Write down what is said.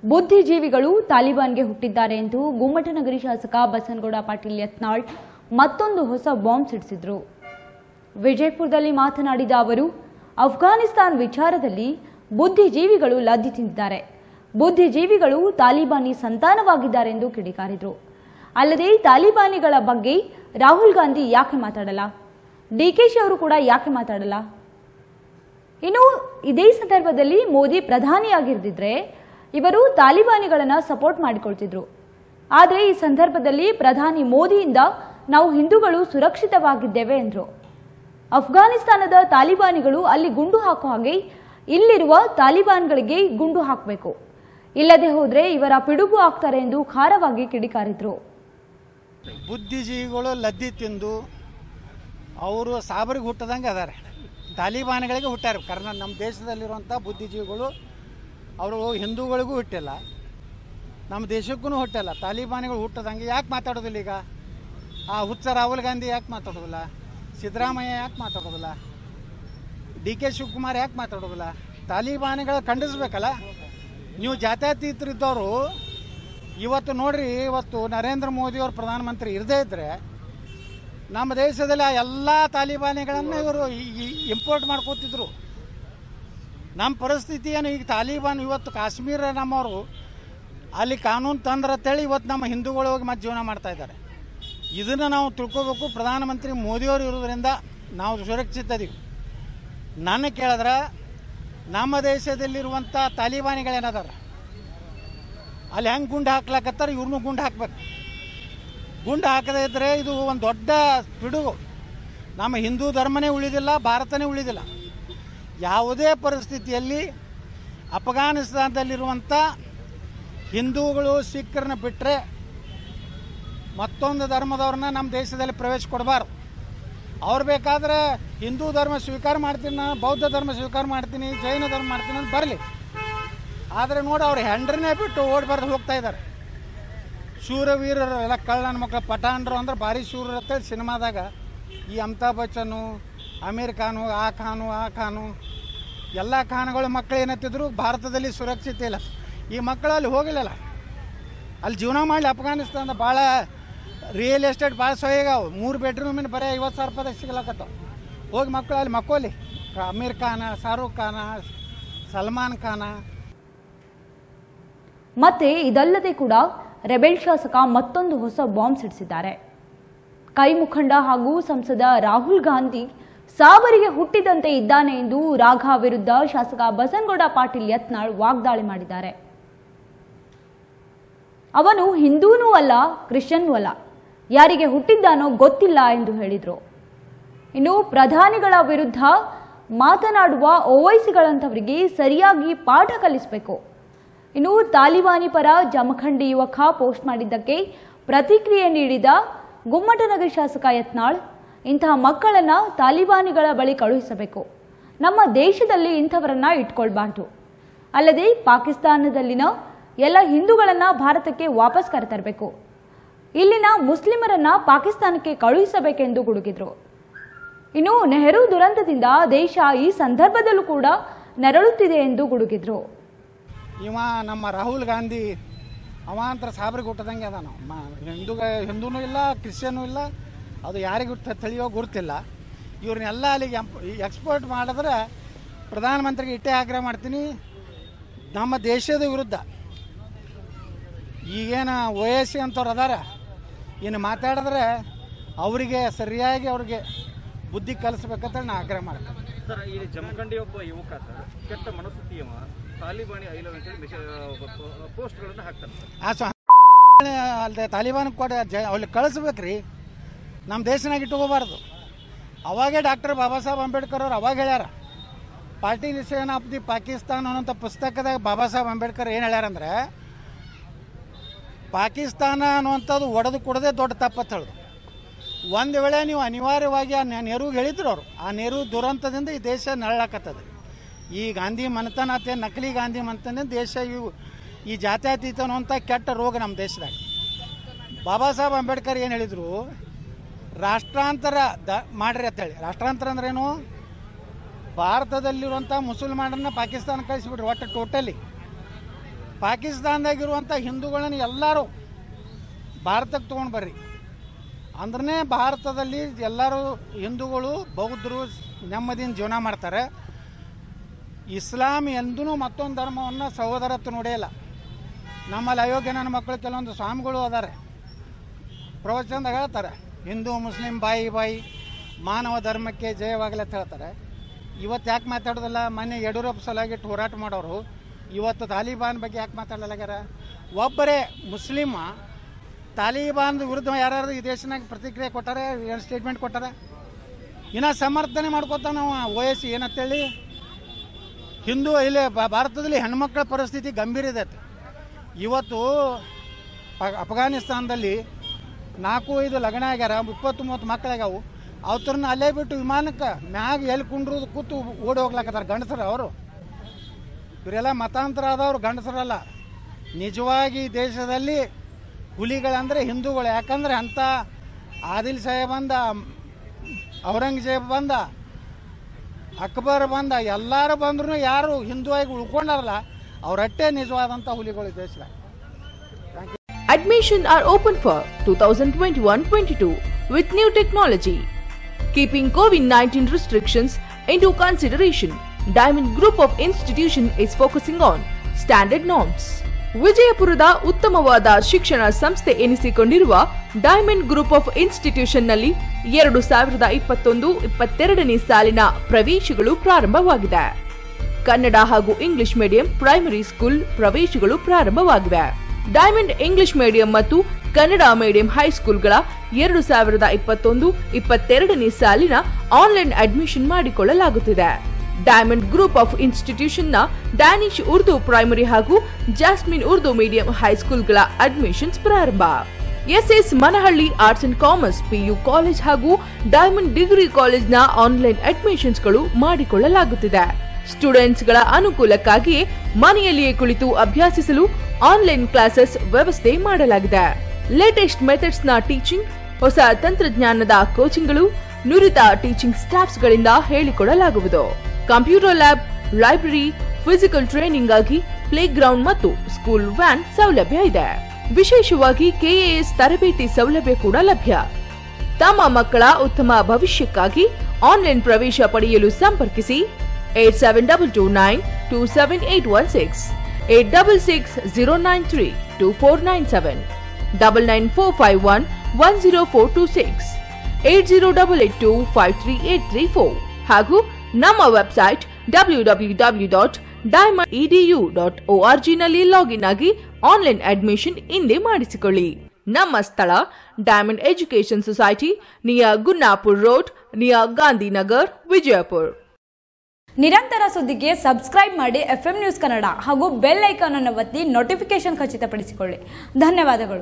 ಬುದ್ಧಿಜೀವಿಗಳು ತಾಲಿಬಾನ್ಗೆ ಹುಟ್ಟಿದ್ದಾರೆ ಎಂದು ಗುಮ್ಮಟನಗರಿ ಶಾಸಕ ಬಸನಗೌಡ ಪಾಟೀಲ್ ಯತ್ನಾಳ್ ಮತ್ತೊಂದು ಹೊಸ ಬಾಂಬ್ ಸಿಡಿಸಿದ್ರು ವಿಜಯಪುರದಲ್ಲಿ ಮಾತನಾಡಿದ ಅವರು ಅಫ್ಘಾನಿಸ್ತಾನ್ ವಿಚಾರದಲ್ಲಿ ಬುದ್ಧಿಜೀವಿಗಳು ಲದ್ದಿ ತಿಂದಿದ್ದಾರೆ ಬುದ್ಧಿಜೀವಿಗಳು ತಾಲಿಬಾನಿ ಸಂತಾನವಾಗಿದ್ದಾರೆ ಎಂದು ಕಿಡಿಕಾರಿದರು ಅಲ್ಲದೆ ತಾಲಿಬಾನಿಗಳ ಬಗ್ಗೆ ರಾಹುಲ್ ಗಾಂಧಿ ಯಾಕೆ ಮಾತಾಡಲ್ಲ ಡಿಕೆಶಿ ಅವರು ಕೂಡ ಯಾಕೆ ಮಾತಾಡಲ್ಲ ಇನ್ನು ಇದೇ ಸಂದರ್ಭದಲ್ಲಿ ಮೋದಿ ಪ್ರಧಾನಿಯಾಗಿರ್ದಿದ್ರೆ ಇವರು ತಾಲಿಬಾನಿಗಳನ್ನ ಸಪೋರ್ಟ್ ಮಾಡಿಕೊಳ್ತಿದ್ರು ಆದರೆ ಈ ಸಂದರ್ಭದಲ್ಲಿ ಪ್ರಧಾನಿ ಮೋದಿಯಿಂದ ನಾವು ಹಿಂದೂಗಳು ಸುರಕ್ಷಿತವಾಗಿದ್ದೇವೆ ಎಂದರು ಅಫ್ಘಾನಿಸ್ತಾನದ ತಾಲಿಬಾನಿಗಳು ಅಲ್ಲಿ ಗುಂಡು ಹಾಕೋ ಹಾಗೆ ಇಲ್ಲಿರುವ ತಾಲಿಬಾನ್ಗಳಿಗೆ ಗುಂಡು ಹಾಕಬೇಕು ಇಲ್ಲದೆ ಹೋದ್ರೆ ಇವರ ಪಿಡುಗು ಆಗ್ತಾರೆ ಎಂದು ಖಾರವಾಗಿ ಕಿಡಿಕಾರಿದ್ರು ಬುದ್ಧಿಜೀವಿಗಳು ಲದ್ದಿ ತಿಂದು ಅವರು ಸಾಬರಿಗೆ ಹುಟ್ಟದಂಗೆ ಅದಾರೆ ತಾಲಿಬಾನ್ಗಳಿಗೆ ಹುಟ್ಟಾರ ಕಾರಣ ನಮ್ಮ ದೇಶದಲ್ಲಿರುವಂಥ ಬುದ್ಧಿಜೀವಿಗಳು ಅವರು ಹಿಂದೂಗಳಿಗೂ ಹುಟ್ಟಿಲ್ಲ ನಮ್ಮ ದೇಶಕ್ಕೂ ಹುಟ್ಟಿಲ್ಲ ತಾಲಿಬಾನಿಗಳು ಹುಟ್ಟದಂಗೆ ಯಾಕೆ ಮಾತಾಡೋದಿಲ್ಲ ಈಗ ಆ ಹುಚ್ಚ ರಾಹುಲ್ ಗಾಂಧಿ ಯಾಕೆ ಮಾತಾಡೋದಿಲ್ಲ ಸಿದ್ದರಾಮಯ್ಯ ಯಾಕೆ ಮಾತಾಡೋದಿಲ್ಲ ಡಿ ಕೆ ಶಿವಕುಮಾರ್ ಯಾಕೆ ಮಾತಾಡೋದಿಲ್ಲ ತಾಲಿಬಾನಿಗಳ ಖಂಡಿಸ್ಬೇಕಲ್ಲ ನೀವು ಜಾತ್ಯತೀತರಿದ್ದವರು ಇವತ್ತು ನೋಡ್ರಿ ಇವತ್ತು ನರೇಂದ್ರ ಮೋದಿ ಅವರು ಪ್ರಧಾನಮಂತ್ರಿ ಇರದೇ ಇದ್ದರೆ ನಮ್ಮ ದೇಶದಲ್ಲಿ ಆ ಎಲ್ಲ ತಾಲಿಬಾನಿಗಳನ್ನು ಇವರು ಇಂಪೋರ್ಟ್ ಮಾಡ್ಕೋತಿದ್ರು ನಮ್ಮ ಪರಿಸ್ಥಿತಿ ಏನು ಈಗ ತಾಲಿಬಾನ್ ಇವತ್ತು ಕಾಶ್ಮೀರ ನಮ್ಮವರು ಅಲ್ಲಿ ಕಾನೂನು ತಂದ್ರೆ ಅಂತೇಳಿ ಇವತ್ತು ನಮ್ಮ ಹಿಂದೂಗಳು ಹೋಗಿ ಮತ್ತೆ ಜೀವನ ಮಾಡ್ತಾ ಇದ್ದಾರೆ ಇದನ್ನು ನಾವು ತಿಳ್ಕೊಬೇಕು ಪ್ರಧಾನಮಂತ್ರಿ ಮೋದಿಯವರು ಇರೋದ್ರಿಂದ ನಾವು ಸುರಕ್ಷಿತ ಇದೀವಿ ನನ್ನ ಕೇಳಿದ್ರೆ ನಮ್ಮ ದೇಶದಲ್ಲಿರುವಂಥ ತಾಲಿಬಾನಿಗಳೇನದಾರ ಅಲ್ಲಿ ಹೆಂಗೆ ಗುಂಡು ಹಾಕ್ಲಕತ್ತಾರ ಇವ್ರನ್ನೂ ಗುಂಡು ಹಾಕ್ಬೇಕು ಗುಂಡು ಹಾಕದೇ ಇದ್ದರೆ ಇದು ಒಂದು ದೊಡ್ಡ ಪಿಡುಗು ನಮ್ಮ ಹಿಂದೂ ಧರ್ಮನೇ ಉಳಿದಿಲ್ಲ ಭಾರತನೇ ಉಳಿದಿಲ್ಲ ಯಾವುದೇ ಪರಿಸ್ಥಿತಿಯಲ್ಲಿ ಅಫ್ಘಾನಿಸ್ತಾನದಲ್ಲಿರುವಂಥ ಹಿಂದೂಗಳು ಸಿಖ್ರನ್ನ ಬಿಟ್ಟರೆ ಮತ್ತೊಂದು ಧರ್ಮದವ್ರನ್ನ ನಮ್ಮ ದೇಶದಲ್ಲಿ ಪ್ರವೇಶ ಕೊಡಬಾರ್ದು ಅವ್ರು ಬೇಕಾದ್ರೆ ಹಿಂದೂ ಧರ್ಮ ಸ್ವೀಕಾರ ಮಾಡ್ತೀನಿ ನಾನು ಬೌದ್ಧ ಧರ್ಮ ಸ್ವೀಕಾರ ಮಾಡ್ತೀನಿ ಜೈನ ಧರ್ಮ ಮಾಡ್ತೀನಿ ಅಂತ ಬರಲಿ ಆದರೆ ನೋಡಿ ಅವ್ರು ಹೆಂಡ್ರನ್ನೇ ಬಿಟ್ಟು ಓಡಿ ಬರ್ದು ಹೋಗ್ತಾ ಇದ್ದಾರೆ ಶೂರವೀರರು ಎಲ್ಲ ಕಳ್ಳನ ಮಕ್ಕಳು ಪಠಾಣರು ಅಂದ್ರೆ ಭಾರಿ ಶೂರರು ಅಂತೇಳಿ ಸಿನಿಮಾದಾಗ ಈ ಅಮಿತಾಬ್ ಬಚ್ಚನು ಅಮೀರ್ ಖಾನು ಆ ಖಾನು ಆ ಖಾನು ಎಲ್ಲ ಖಾನುಗಳ ಮಕ್ಕಳು ಏನತ್ತಿದ್ರು ಭಾರತದಲ್ಲಿ ಸುರಕ್ಷಿತ ಇಲ್ಲ ಈ ಮಕ್ಕಳು ಅಲ್ಲಿ ಹೋಗಿಲ್ಲಲ್ಲ ಅಲ್ಲಿ ಜೀವನ ಮಾಡಲಿ ಅಫ್ಘಾನಿಸ್ತಾನದ ಭಾಳ ರಿಯಲ್ ಎಸ್ಟೇಟ್ ಭಾಳ ಸೊಯ್ಯಾಗವು ಮೂರು ಬೆಡ್ರೂಮಿನ ಬರೀ ಐವತ್ತು ಸಾವಿರ ರೂಪಾಯಿ ಸಿಗ್ಲಕತ್ತವ ಹೋಗಿ ಮಕ್ಕಳು ಅಲ್ಲಿ ಮಕ್ಕೋಲಿ ಅಮೀರ್ ಖಾನ ಶಾರುಖ್ ಖಾನ ಸಲ್ಮಾನ್ ಖಾನ ಮತ್ತೆ ಇದಲ್ಲದೆ ಕೂಡ ರೆಬೆಲ್ ಶಾಸಕ ಮತ್ತೊಂದು ಹೊಸ ಬಾಂಬ್ ಸಿಡಿಸಿದ್ದಾರೆ ಕೈ ಮುಖಂಡ ಹಾಗೂ ಸಂಸದ ರಾಹುಲ್ ಗಾಂಧಿ ಸಾಬರಿಗೆ ಹುಟ್ಟಿದಂತೆ ಇದ್ದಾನೆ ಎಂದು ರಾಘ ವಿರುದ್ಧ ಶಾಸಕ ಬಸನಗೌಡ ಪಾಟೀಲ್ ಯತ್ನಾಳ್ ವಾಗ್ದಾಳಿ ಮಾಡಿದ್ದಾರೆ ಅವನು ಹಿಂದೂನೂ ಅಲ್ಲ ಕ್ರಿಶ್ಚಿಯನ್ನೂ ಅಲ್ಲ ಯಾರಿಗೆ ಹುಟ್ಟಿದ್ದಾನೋ ಗೊತ್ತಿಲ್ಲ ಎಂದು ಹೇಳಿದರು ಇನ್ನು ಪ್ರಧಾನಿಗಳ ವಿರುದ್ಧ ಮಾತನಾಡುವ ಓವೈಸಿಗಳಂಥವರಿಗೆ ಸರಿಯಾಗಿ ಪಾಠ ಕಲಿಸಬೇಕು ಇನ್ನು ತಾಲಿಬಾನಿ ಪರ ಜಮಖಂಡಿ ಯುವಕ ಪೋಸ್ಟ್ ಮಾಡಿದ್ದಕ್ಕೆ ಪ್ರತಿಕ್ರಿಯೆ ನೀಡಿದ ಗುಮ್ಮಟನಗರಿ ಶಾಸಕ ಯತ್ನಾಳ್ ಇಂತಹ ಮಕ್ಕಳನ್ನ ತಾಲಿಬಾನಿಗಳ ಬಳಿ ಕಳುಹಿಸಬೇಕು ನಮ್ಮ ದೇಶದಲ್ಲಿ ಇಂಥವರನ್ನ ಇಟ್ಕೊಳ್ಬಾರ್ದು ಅಲ್ಲದೆ ಪಾಕಿಸ್ತಾನದಲ್ಲಿನ ಎಲ್ಲ ಹಿಂದೂಗಳನ್ನ ಭಾರತಕ್ಕೆ ವಾಪಸ್ ಕರೆತರಬೇಕು ಇಲ್ಲಿನ ಮುಸ್ಲಿಮರನ್ನ ಪಾಕಿಸ್ತಾನಕ್ಕೆ ಕಳುಹಿಸಬೇಕೆಂದು ಗುಡುಗಿದ್ರು ಇನ್ನು ನೆಹರು ದುರಂತದಿಂದ ದೇಶ ಈ ಸಂದರ್ಭದಲ್ಲೂ ಕೂಡ ನರಳುತ್ತಿದೆ ಎಂದು ಗುಡುಗಿದ್ರು ಇವ ನಮ್ಮ ರಾಹುಲ್ ಗಾಂಧಿ ಅವಾಂತರ ಸಾಬ್ರಿಗೆ ಹುಟ್ಟದಂಗೆ ಅದ ನಾವು ಮ ಹಿಂದೂ ಹಿಂದೂನೂ ಇಲ್ಲ ಕ್ರಿಶ್ಚಿಯನ್ನೂ ಇಲ್ಲ ಅದು ಯಾರಿಗೂ ತ- ತಿಳಿಯೋ ಗುರುತಿಲ್ಲ ಇವ್ರನ್ನೆಲ್ಲ ಅಲ್ಲಿಗೆ ಎಕ್ಸ್ಪೋರ್ಟ್ ಮಾಡಿದ್ರೆ ಪ್ರಧಾನಮಂತ್ರಿಗೆ ಇಟ್ಟೇ ಆಗ್ರಹ ಮಾಡ್ತೀನಿ ನಮ್ಮ ದೇಶದ ವಿರುದ್ಧ ಈಗೇನು ಒ ಎಸ್ ಸಿ ಅಂತವ್ರು ಅದಾರ ಇನ್ನು ಮಾತಾಡಿದ್ರೆ ಅವರಿಗೆ ಸರಿಯಾಗಿ ಅವ್ರಿಗೆ ಬುದ್ಧಿ ಕಲಿಸ್ಬೇಕಂತ ನಾ ಆಗ್ರಹ ಮಾಡ್ತೀನಿ ಸರ್ ಈ ಜಮಖಂಡಿ ಒಬ್ಬ ಯುವಕ ಸರ್ ಕೆಟ್ಟ ಮನಸ್ಥಿತಿಯವ ತಾಲಿಬಾನಿ ಐಲ ಅಂತೇಳಿ ಮೆಸೇಜ್ ಪೋಸ್ಟ್ಗಳನ್ನು ಹಾಕ್ತಾನೆ ಸರ್ ಆ ಸ್ವ ಅಲ್ಲದೆ ತಾಲಿಬಾನ್ ಕೊಡ ಜ ಅಲ್ಲಿ ಕಳಿಸ್ಬೇಕ್ರಿ ನಮ್ಮ ದೇಶನಾಗ ಇಟ್ಕೋಬಾರ್ದು ಅವಾಗೇ ಡಾಕ್ಟರ್ ಬಾಬಾ ಸಾಹೇಬ್ ಅಂಬೇಡ್ಕರ್ ಅವ್ರು ಅವಾಗ ಹೇಳ್ಯಾರ ಪಾರ್ಟಿಷನ್ ಆಫ್ ದಿ ಪಾಕಿಸ್ತಾನ್ ಅನ್ನೋಂಥ ಪುಸ್ತಕದಾಗ ಬಾಬಾ ಸಾಹೇಬ್ ಅಂಬೇಡ್ಕರ್ ಏನು ಹೇಳ್ಯಾರಂದ್ರೆ ಪಾಕಿಸ್ತಾನ ಅನ್ನುವಂಥದ್ದು ಒಡೆದು ಕೊಡದೆ ದೊಡ್ಡ ತಪ್ಪತ್ತು ಹೇಳೋದು ಒಂದು ವೇಳೆ ನೀವು ಅನಿವಾರ್ಯವಾಗಿ ಆ ನೆ- ನೆಹರು ಹೇಳಿದ್ರು ಅವರು ಆ ನೆಹರು ದುರಂತದಿಂದ ಈ ದೇಶ ನರಳಾಕತ್ತದ ಈ ಗಾಂಧಿ ಮನೆತನ ಅತ್ತೆ ನಕಲಿ ಗಾಂಧಿ ಮನೆತನದಿಂದ ದೇಶ ಇವು ಈ ಜಾತ್ಯತೀತ ಅನ್ನುವಂಥ ಕೆಟ್ಟ ರೋಗ ನಮ್ಮ ದೇಶದಾಗ ಬಾಬಾ ಸಾಹೇಬ್ ಅಂಬೇಡ್ಕರ್ ಏನು ಹೇಳಿದರು ರಾಷ್ಟ್ರಾಂತರ ದ ಮಾಡ್ರಿ ಅಂತೇಳಿ ರಾಷ್ಟ್ರಾಂತರ ಅಂದ್ರೇನು ಭಾರತದಲ್ಲಿರುವಂಥ ಮುಸಲ್ಮಾನರನ್ನ ಪಾಕಿಸ್ತಾನ ಕಳಿಸಿಬಿಟ್ರಿ ಒಟ್ಟು ಟೋಟಲಿ ಪಾಕಿಸ್ತಾನದಾಗಿರುವಂಥ ಹಿಂದೂಗಳನ್ನ ಎಲ್ಲರೂ ಭಾರತಕ್ಕೆ ತೊಗೊಂಡು ಬರ್ರಿ ಅಂದ್ರೆ ಭಾರತದಲ್ಲಿ ಎಲ್ಲರೂ ಹಿಂದೂಗಳು ಬೌದ್ಧರು ನೆಮ್ಮದಿಯಿಂದ ಜೀವನ ಮಾಡ್ತಾರೆ ಇಸ್ಲಾಂ ಎಂದೂ ಮತ್ತೊಂದು ಧರ್ಮವನ್ನು ಸಹೋದರತ್ವ ನೋಡಿಲ್ಲ ನಮ್ಮಲ್ಲಿ ಅಯೋಗ್ಯ ನನ್ನ ಮಕ್ಕಳು ಕೆಲವೊಂದು ಸ್ವಾಮಿಗಳು ಅದಾರೆ ಪ್ರವಚನದಾಗ ಹೇಳ್ತಾರೆ ಹಿಂದೂ ಮುಸ್ಲಿಂ ಬಾಯಿ ಬಾಯಿ ಮಾನವ ಧರ್ಮಕ್ಕೆ ಜಯವಾಗಲಿ ಅಂತ ಹೇಳ್ತಾರೆ ಇವತ್ತು ಯಾಕೆ ಮಾತಾಡೋದಿಲ್ಲ ಮೊನ್ನೆ ಯಡಿಯೂರಪ್ಪ ಸಲುವಾಗಿಟ್ಟು ಹೋರಾಟ ಮಾಡೋರು ಇವತ್ತು ತಾಲಿಬಾನ್ ಬಗ್ಗೆ ಯಾಕೆ ಮಾತಾಡಲಾಗ್ಯಾರ ಒಬ್ಬರೇ ಮುಸ್ಲಿಮ ತಾಲಿಬಾನ್ ವಿರುದ್ಧ ಯಾರು ಈ ದೇಶನಾಗ ಪ್ರತಿಕ್ರಿಯೆ ಕೊಟ್ಟಾರೆ ಏನು ಸ್ಟೇಟ್ಮೆಂಟ್ ಕೊಟ್ಟಾರೆ ಇನ್ನು ಸಮರ್ಥನೆ ಮಾಡ್ಕೊತಾನ ನಾವು ಓ ಎಸ್ ಏನಂತೇಳಿ ಹಿಂದೂ ಇಲ್ಲಿ ಬ- ಭಾರತದಲ್ಲಿ ಹೆಣ್ಮಕ್ಳ ಪರಿಸ್ಥಿತಿ ಗಂಭೀರ ಇದೆ ಅಂತ. ಇವತ್ತು ಪ- ಅಫ್ಘಾನಿಸ್ತಾನದಲ್ಲಿ ನಾಲ್ಕು ಐದು ಲಗ್ನ ಆಗ್ಯಾರ ಇಪ್ಪತ್ತು ಮೂವತ್ತು ಮಕ್ಕಳಾಗ್ಯಾವು ಅವ್ರನ್ನ ಅಲ್ಲೇ ಬಿಟ್ಟು ವಿಮಾನಕ್ಕೆ ಮ್ಯಾಗ ಎಲ್ಲಿ ಕುಂಡ್ರದು ಕೂತು ಓಡಿ ಹೋಗ್ಲಾಕತ್ತಾರ ಗಂಡಸರು ಅವರು ಇವರೆಲ್ಲ ಮತಾಂತರ ಆದವ್ರು ಗಂಡಸರಲ್ಲ ನಿಜವಾಗಿ ಈ ದೇಶದಲ್ಲಿ ಹುಲಿಗಳಂದರೆ ಹಿಂದೂಗಳು ಯಾಕಂದ್ರೆ ಅಂಥ ಆದಿಲ್ ಸಾಹೇಬ್ ಬಂದ ಔರಂಗಜೇಬ್ ಬಂದ ಅಕ್ಬರ್ ಬಂದ ಎಲ್ಲರೂ ಬಂದ್ರು ಯಾರು ಹಿಂದೂ ಆಗಿ ಉಳ್ಕೊಂಡಾರಲ್ಲ ಅವರಟ್ಟೆ ನಿಜವಾದಂಥ ಹುಲಿಗಳು ಈ ದೇಶದಾಗ Admission are open for 2021-22 with new technology. Keeping COVID-19 restrictions into consideration, Diamond Group of Institution is focusing on standard norms. ವಿಜಯಪುರದ ಉತ್ತಮವಾದ ಶಿಕ್ಷಣ ಸಂಸ್ಥೆ ಎನಿಸಿಕೊಂಡಿರುವ ಡೈಮಂಡ್ ಗ್ರೂಪ್ ಆಫ್ ಇನ್ಸ್ಟಿಟ್ಯೂಷನ್ನಲ್ಲಿ ಎರಡು ಸಾವಿರದ ಇಪ್ಪತ್ತೊಂದು ಇಪ್ಪತ್ತೆರಡನೇ ಸಾಲಿನ ಪ್ರವೇಶಗಳು ಪ್ರಾರಂಭವಾಗಿದೆ ಕನ್ನಡ ಹಾಗೂ ಇಂಗ್ಲಿಷ್ ಮೀಡಿಯಂ ಪ್ರೈಮರಿ ಸ್ಕೂಲ್ ಪ್ರವೇಶಗಳು ಪ್ರಾರಂಭವಾಗಿವೆ ಡೈಮಂಡ್ ಇಂಗ್ಲಿಷ್ ಮೀಡಿಯಂ ಮತ್ತು ಕನ್ನಡ ಮೀಡಿಯಂ ಹೈಸ್ಕೂಲ್ಗಳ ಎರಡು ಸಾವಿರದ ಇಪ್ಪತ್ತೊಂದು ಇಪ್ಪತ್ತೆರಡನೇ ಸಾಲಿನ ಆನ್ಲೈನ್ ಅಡ್ಮಿಷನ್ ಮಾಡಿಕೊಳ್ಳಲಾಗುತ್ತಿದೆ ಡೈಮಂಡ್ ಗ್ರೂಪ್ ಆಫ್ ಇನ್ಸ್ಟಿಟ್ಯೂಷನ್ನ ಡ್ಯಾನಿಶ್ ಉರ್ದು ಪ್ರೈಮರಿ ಹಾಗೂ ಜಾಸ್ಮಿನ್ ಉರ್ದು ಮೀಡಿಯಂ ಹೈಸ್ಕೂಲ್ಗಳ ಅಡ್ಮಿಷನ್ಸ್ ಪ್ರಾರಂಭ SS Manahalli arts and commerce PU college ಹಾಗೂ ಡೈಮಂಡ್ ಡಿಗ್ರಿ ಕಾಲೇಜ್ನ ಆನ್ಲೈನ್ ಅಡ್ಮಿಷನ್ಸ್ಗಳು ಮಾಡಿಕೊಳ್ಳಲಾಗುತ್ತಿದೆ ಸ್ಟೂಡೆಂಟ್ಸ್ಗಳ ಅನುಕೂಲಕ್ಕಾಗಿಯೇ ಮನೆಯಲ್ಲಿಯೇ ಕುಳಿತು ಅಭ್ಯಾಸಿಸಲು ಆನ್ಲೈನ್ ಕ್ಲಾಸಸ್ ವ್ಯವಸ್ಥೆ ಮಾಡಲಾಗಿದೆ ಲೇಟೆಸ್ಟ್ ಮೆಥಡ್ಸ್ ನ ಟೀಚಿಂಗ್ ಹೊಸ ತಂತ್ರಜ್ಞಾನದ ಕೋಚಿಂಗ್ಗಳು ನುರಿತ ಟೀಚಿಂಗ್ ಸ್ಟಾಫ್ಸ್ಗಳಿಂದ ಹೇಳಿಕೊಡಲಾಗುವುದು computer lab library physical training ಆಗಿ ಪ್ಲೇ ಗ್ರೌಂಡ್ ಮತ್ತು ಸ್ಕೂಲ್ ವ್ಯಾನ್ ಸೌಲಭ್ಯ ಇದೆ ವಿಶೇಷವಾಗಿ ಕೆಎಎಸ್ ತರಬೇತಿ ಸೌಲಭ್ಯ ಕೂಡ ಲಭ್ಯ ತಮ್ಮ ಮಕ್ಕಳ ಉತ್ತಮ ಭವಿಷ್ಯಕ್ಕಾಗಿ ಆನ್ಲೈನ್ ಪ್ರವೇಶ ಪಡೆಯಲು ಸಂಪರ್ಕಿಸಿ eight seven double two nine two seven eight one six eight double six zero nine three two four nine seven double nine four five one one zero four two six eight zero double eight two five three eight three four ಹಾಗೂ ನಮ್ಮ website W W W dot Diamond EDU dot O R ಜಿನಲ್ಲಿ login ಆಗಿ online admission ಹಿಂದೆ ಮಾಡಿಸಿಕೊಳ್ಳಿ ನಮ್ಮ ಸ್ಥಳ Diamond education society near ಗುನ್ನಾಪುರ್ road near Gandhinagar Vijayapur ನಿರಂತರ ಸುದ್ದಿಗೆ ಸಬ್ಸ್ಕ್ರೈಬ್ ಮಾಡಿ ಎಫ್ ನ್ಯೂಸ್ ಕನ್ನಡ ಹಾಗೂ ಬೆಲ್ ಐಕಾನ್ ಅನ್ನು ಒತ್ತಿ ನೋಟಿಫಿಕೇಶನ್ ಖಚಿತಪಡಿಸಿಕೊಳ್ಳಿ ಧನ್ಯವಾದಗಳು